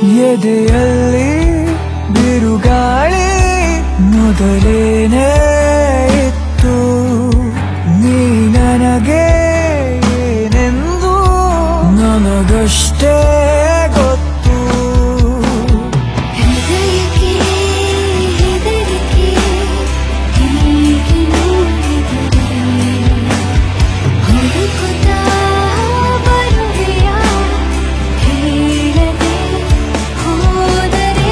ಎದೆಯಲ್ಲಿ ಬಿರುಗಾಳಿ ಮೊದಲೇನೇ ಇತ್ತು ನೀ ನನಗೆ ಏನೆಂದು ನನಗಷ್ಟೇ ಗೊತ್ತು ಹೃದಯಕ್ಕೆ ಹೆದರಿಕೆ ಹೀಗೆ ನೋಡಿದರೆ ಹುಡುಕುತ್ತಾ ಬರುವೆಯ ಹೇಳದೆ ಹೋದರೆ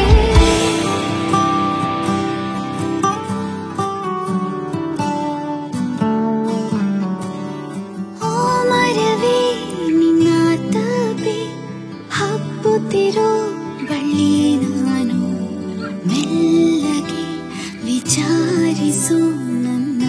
ಓ ಮರವೇ ನಿನ್ನ ತಪೆ ಹಬ್ಬುತ್ತಿರೋ ಬಳ್ಳಿ ನಾನು ಮೆಲ್ಲಗೆ ವಿಚಾರಿಸು ನನ್ನ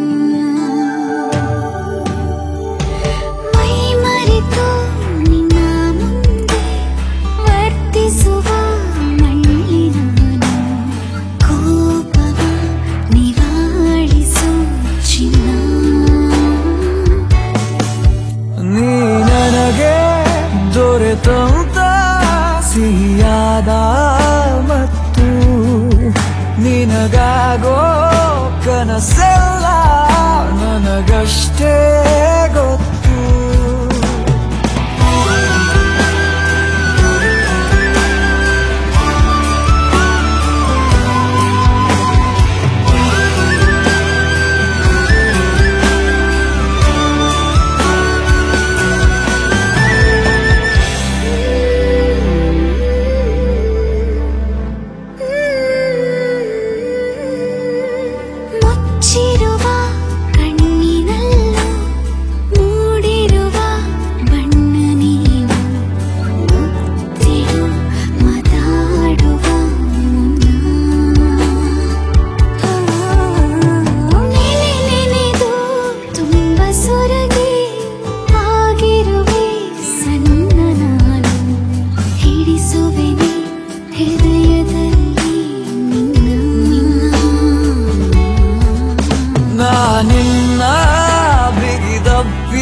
ಮೈ ಮರೆತು ನಿನ್ನ ಮುಂದೆ ವರ್ತಿಸುವ ಮಳ್ಳಿ ನಾನು ಕೋಪವ ನಿವಾಳಿಸು ಚಿನ್ನ ನೀ ನನಗೆ ದೊರೆತಂತ ಸಿಹಿಯಾದ ಮತ್ತು ನಿನಗಾಗೋ ಕನಸೆಲ್ಲ ನನಗಷ್ಟೇ ಗೊತ್ತು ಮುಚ್ಚಿರುವ ಕಣ್ಣಿನಲ್ಲೂ ಮೂಡಿರುವ ಬಣ್ಣ ನೀವು ಮುತ್ತಿಡು ಮಾತಾಡುವ ನೆನೆ ನೆನೆದು ತುಂಬ ಸೊರಗಿ ಆಗಿರುವೆ ಸಣ್ಣ ನಾನು ಹಿಡಿಸುವೆನೆ ಹೃದಯದಲ್ಲಿ ನಿನ್ನ ನಾನಿನ್ನ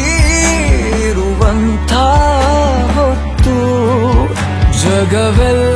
ಬಿಗಿದಪ್ಪಿರುವಂಥ ಹೊತ್ತು ಜಗವೆಲ್ಲ